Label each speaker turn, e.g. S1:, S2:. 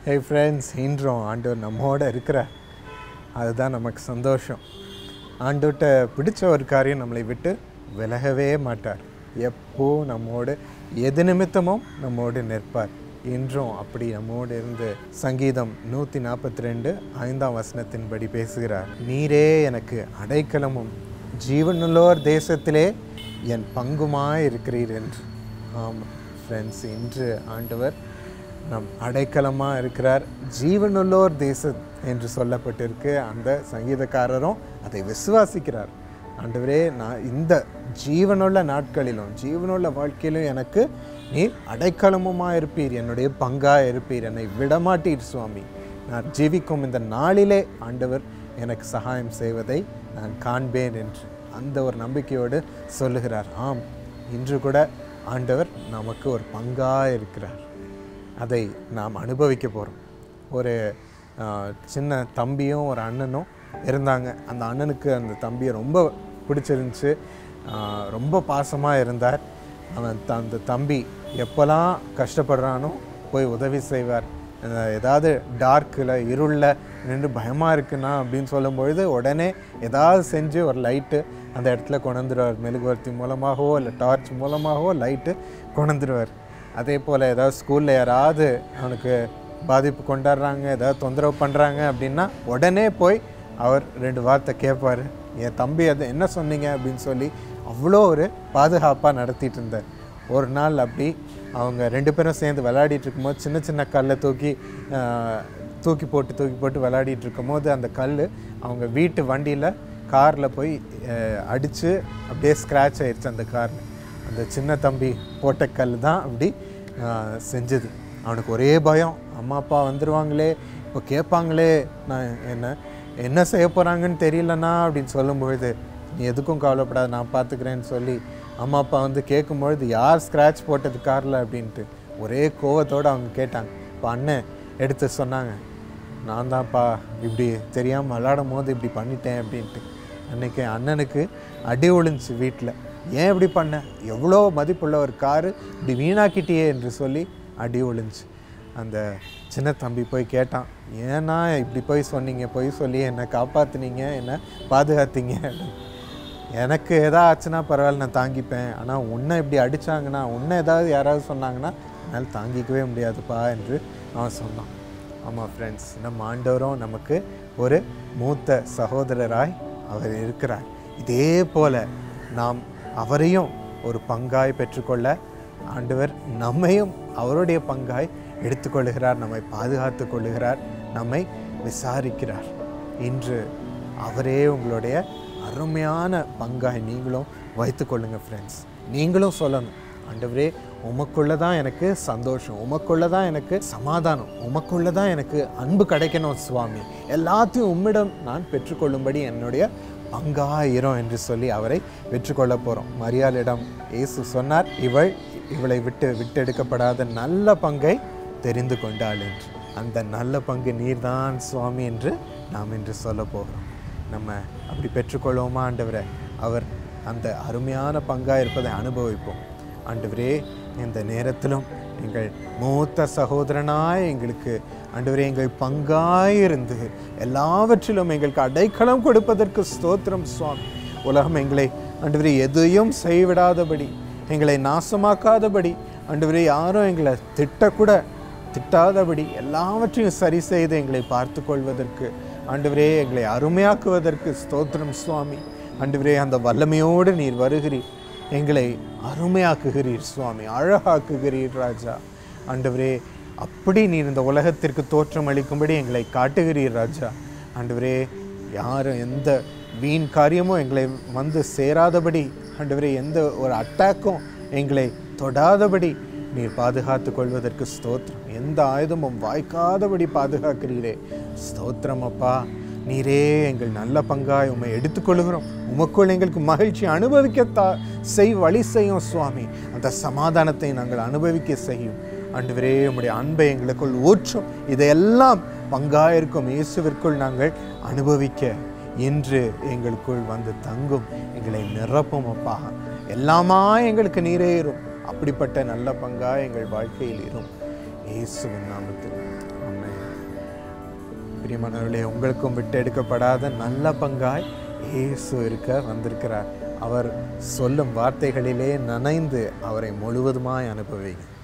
S1: Hey friends இன்றும் ஆண்டவர் நம்மோட இருக்கிறார் அதுதான் நமக்கு சந்தோஷம் ஆண்டவர்கிட்ட பிடிச்ச ஒரு காரியம் நம்மளை விட்டு விலகவே மாட்டார் எப்போ நம்மோடு எது நிமித்தமும் நம்மோடு நிற்பார் இன்றும் அப்படி நம்மோடு இருந்து சங்கீதம் நூற்றி நாற்பத்தி ரெண்டு ஐந்தாம் வசனத்தின்படி பேசுகிறார் நீரே எனக்கு அடைக்கலமும் ஜீவனுள்ளோர் தேசத்திலே என் பங்குமாய் இருக்கிறீர் என்று ஆமாம் ஃப்ரெண்ட்ஸ் இன்று ஆண்டவர் நம் அடைக்கலமாக இருக்கிறார் ஜீவனுள்ளோர் தேசம் என்று சொல்லப்பட்டிருக்கு அந்த சங்கீதக்காரரும் அதை விசுவாசிக்கிறார் ஆண்டவரே நான் இந்த ஜீவனுள்ள நாட்களிலும் ஜீவனுள்ள வாழ்க்கையிலும் எனக்கு நீர் அடைக்கலமுமாக இருப்பீர் என்னுடைய பங்காக இருப்பீர் என்னை விடமாட்டீர் சுவாமி நான் ஜீவிக்கும் இந்த நாளிலே ஆண்டவர் எனக்கு சகாயம் செய்வதை நான் காண்பேன் என்று அந்த ஒரு நம்பிக்கையோடு சொல்லுகிறார் ஆம் இன்று கூட ஆண்டவர் நமக்கு ஒரு பங்காக இருக்கிறார் அதை நாம் அனுபவிக்க போகிறோம் ஒரு ஆஹ், சின்ன தம்பியும் ஒரு அண்ணனும் இருந்தாங்க அந்த அண்ணனுக்கு அந்த தம்பியை ரொம்ப பிடிச்சிருந்துச்சு ஆஹ், ரொம்ப பாசமாக இருந்தார் அவன் த- அந்த தம்பி எப்போல்லாம் கஷ்டப்படுறானோ போய் உதவி செய்வார் அஹ், ஏதாவது டார்க்கில் இருளில் நின்று பயமாக இருக்குண்ணா அப்படின்னு சொல்லும்பொழுது உடனே ஏதாவது செஞ்சு ஒரு லைட்டு அந்த இடத்துல கொண்டுருவார் மெழுகுவர்த்தி மூலமாகவோ இல்லை டார்ச் மூலமாகவோ லைட்டு கொண்டுருவார் அதே போல் ஏதாவது ஸ்கூலில் யாராவது அவனுக்கு பாதிப்பு கொண்டாடுறாங்க ஏதாவது தொந்தரவு பண்ணுறாங்க அப்படின்னா உடனே போய் அவர் ரெண்டு வார்த்தை கேட்பார் என் தம்பி அது என்ன சொன்னீங்க அப்படின்னு சொல்லி அவ்வளோ ஒரு பாதுகாப்பாக நடத்திட்டு இருந்தார் ஒரு நாள் அப்படி அவங்க ரெண்டு பேரும் சேர்ந்து விளையாடிட்டு இருக்கும்போது சின்ன சின்ன கல்லை தூக்கி ஆஹ், தூக்கி போட்டு தூக்கி போட்டு விளையாடிட்டு இருக்கும்போது அந்த கல் அவங்க வீட்டு வண்டியில் காரில் போய் அடித்து அப்படியே ஸ்க்ராட்ச் ஆயிடுச்சு அந்த காரில் அந்த சின்ன தம்பி போட்ட கல் தான் அப்படி ஆஹ், செஞ்சது அவனுக்கு ஒரே பயம் அம்மா அப்பா வந்துடுவாங்களே இப்போ கேட்பாங்களே நான் என்ன என்ன செய்ய போகிறாங்கன்னு தெரியலண்ணா அப்படின்னு சொல்லும்பொழுது நீ எதுக்கும் கவலைப்படாத நான் பார்த்துக்கிறேன்னு சொல்லி அம்மா அப்பா வந்து கேட்கும்பொழுது யார் ஸ்க்ராட்ச் போட்டது காரில் அப்படின்ட்டு ஒரே கோவத்தோடு அவங்க கேட்டாங்க இப்போ அண்ணன் எடுத்து சொன்னாங்க நான் தான்ப்பா இப்படி தெரியாமல் விளாடும் போது இப்படி பண்ணிட்டேன் அப்படின்ட்டு அன்னைக்கு அண்ணனுக்கு அடி ஒளிஞ்சுச்சு வீட்டில் ஏன் இப்படி பண்ண எவ்வளோ மதிப்புள்ள ஒரு காரு இப்படி வீணாக்கிட்டியே என்று சொல்லி அடி ஒளிஞ்சு அந்த சின்ன தம்பி போய் கேட்டான் ஏன்னா இப்படி போய் சொன்னீங்க போய் சொல்லி என்னை காப்பாத்துனீங்க என்னை பாதுகாத்தீங்க அப்படின்னு. எனக்கு எதா ஆச்சுன்னா பரவாயில்ல நான் தாங்கிப்பேன் ஆனால் உன்னை இப்படி அடித்தாங்கன்னா உன்னை ஏதாவது யாராவது சொன்னாங்கன்னா என்னால் தாங்கிக்கவே முடியாதுப்பா என்று அவன் சொன்னான் ஆமாம் ஃப்ரெண்ட்ஸ் நம்ம ஆண்டவரும் நமக்கு ஒரு மூத்த சகோதரராய் அவர் இருக்கிறார் இதே போல் நாம் அவரையும் ஒரு பங்காய் பெற்றுக்கொள்ள ஆண்டவர் நம்மையும் அவருடைய பங்காய் எடுத்துக்கொள்கிறார் நம்மை பாதுகாத்து கொள்ளுகிறார் நம்மை விசாரிக்கிறார் இன்று அவரே உங்களுடைய அருமையான பங்காய் நீங்களும் வைத்துக்கொள்ளுங்க ஃப்ரெண்ட்ஸ் நீங்களும் சொல்லணும் ஆண்டவரே உமக்குள்ள தான் எனக்கு சந்தோஷம் உமக்குள்ள தான் எனக்கு சமாதானம் உமக்குள்ள தான் எனக்கு அன்பு கிடைக்கணும் சுவாமி எல்லாத்தையும் உம்மிடம் நான் பெற்றுக்கொள்ளும்படி என்னுடைய பங்காயிரும் என்று சொல்லி அவரை பெற்றுக்கொள்ள போகிறோம் மரியாளிடம் இயேசு சொன்னார் இவள் இவளை விட்டு விட்டெடுக்கப்படாத நல்ல பங்கை தெரிந்து கொண்டாள் என்று அந்த நல்ல பங்கு நீர்தான் சுவாமி என்று நாம் இன்று சொல்ல போகிறோம் நம்ம அப்படி பெற்றுக்கொள்வோமா ஆண்டவரை அவர் அந்த அருமையான பங்காக இருப்பதை அனுபவிப்போம் ஆண்டவரே இந்த நேரத்திலும் எங்கள் மூத்த சகோதரனாய் எங்களுக்கு ஆண்டவரே எங்கள் பங்காயிருந்து எல்லாவற்றிலும் எங்களுக்கு அடைக்கலம் கொடுப்பதற்கு ஸ்தோத்திரம் சுவாமி உலகம் எங்களை ஆண்டவரே எதையும் செய்விடாதபடி எங்களை நாசமாக்காதபடி ஆண்டவரே யாரும் எங்களை திட்டக்கூட திட்டாதபடி எல்லாவற்றையும் சரி செய்து எங்களை பார்த்து கொள்வதற்கு ஆண்டவரே எங்களை அருமையாக்குவதற்கு ஸ்தோத்திரம் சுவாமி ஆண்டவரே அந்த வல்லமையோடு நீர் வருகிறீர் எங்களை அருமையாக்குகிறீர் சுவாமி அழகாக்குகிறீர் ராஜா ஆண்டவரே அப்படி நீர் இந்த உலகத்திற்கு தோற்றம் அளிக்கும்படி எங்களை காட்டுகிறீர் ராஜா ஆண்டவரே யாரும் எந்த வீண் காரியமும் எங்களை வந்து சேராதபடி ஆண்டவரே எந்த ஒரு அட்டாக்கும் எங்களை தொடாதபடி நீர் பாதுகாத்து கொள்வதற்கு ஸ்தோத்திரம் எந்த ஆயுதமும் வாய்க்காதபடி பாதுகாக்கிறீரே ஸ்தோத்திரம் அப்பா நீரே எங்கள் நல்ல பங்காய் உம்மை எடுத்துக்கொள்கிறோம் உமக்குள் எங்களுக்கு மகிழ்ச்சி அனுபவிக்கத்தா செய் வழி செய்யும் சுவாமி அந்த சமாதானத்தை நாங்கள் அனுபவிக்க செய்யும் ஆண்டவரே உம்முடைய அன்பை எங்களுக்குள் ஊற்றும் இதையெல்லாம் பங்காயிருக்கும் இயேசுவிற்குள் நாங்கள் அனுபவிக்க இன்று எங்களுக்குள் வந்து தங்கும் எங்களை நிரப்பும் அப்பா எல்லாமா எங்களுக்கு நீரே இரும் அப்படிப்பட்ட நல்ல பங்கா எங்கள் வாழ்க்கையில் இரும் இயேசுவின் நாமத்தில் ஆமென் பிரியமானவர்களே உங்களுக்கும் விட்டு எடுக்கப்படாத நல்ல பங்காய் இயேசு இருக்க வந்திருக்கிறார் அவர் சொல்லும் வார்த்தைகளிலே நனைந்து அவரை முழுவதுமாய் அனுபவிங்க